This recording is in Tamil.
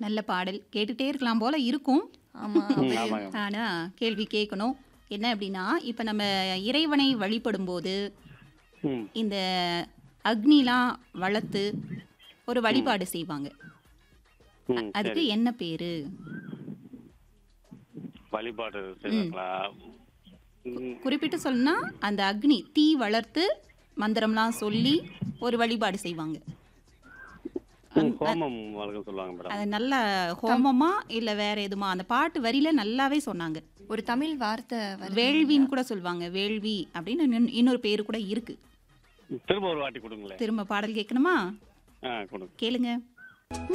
நல்ல பாடல் கேட்டுட்டே இருக்கலாம் போல இருக்கும் ஆமா ம், ஆமாங்க ஆனா கேள்வி கேட்கணும் என்ன அப்படின்னா இப்ப நம்ம இறைவனை வழிபடும் போது ம் இந்த அக்னிலாம் வளர்த்து ஒரு வழிபாடு செய்வாங்க ம் அதுக்கு சரி என்ன பேரு வழிபாடு செய்வாங்களா ம், குறிப்பிட்டு சொல்லணும்னா அந்த அக்னி தீ வளர்த்து மந்திரம்லாம் சொல்லி ஒரு வழிபாடு செய்வாங்க ம், ஹோமம் வழக்கம் சொல்லுவாங்க மேடம் அது நல்ல ஹோமமா இல்ல வேற எதுமா அந்த பாட்டு வரியில நல்லாவே சொன்னாங்க ஒரு தமிழ் வார்த்தை வருது. வேள்வின்னு கூட சொல்லுவாங்க வேள்வி அப்படின்னு இன்னொன்னு- இன்னொரு பேரு கூட இருக்கு திரும்ப ஒரு வாட்டி கொடுங்களேன் திரும்ப பாடல் கேட்கணுமா ஆ கொடுங்க கேளுங்க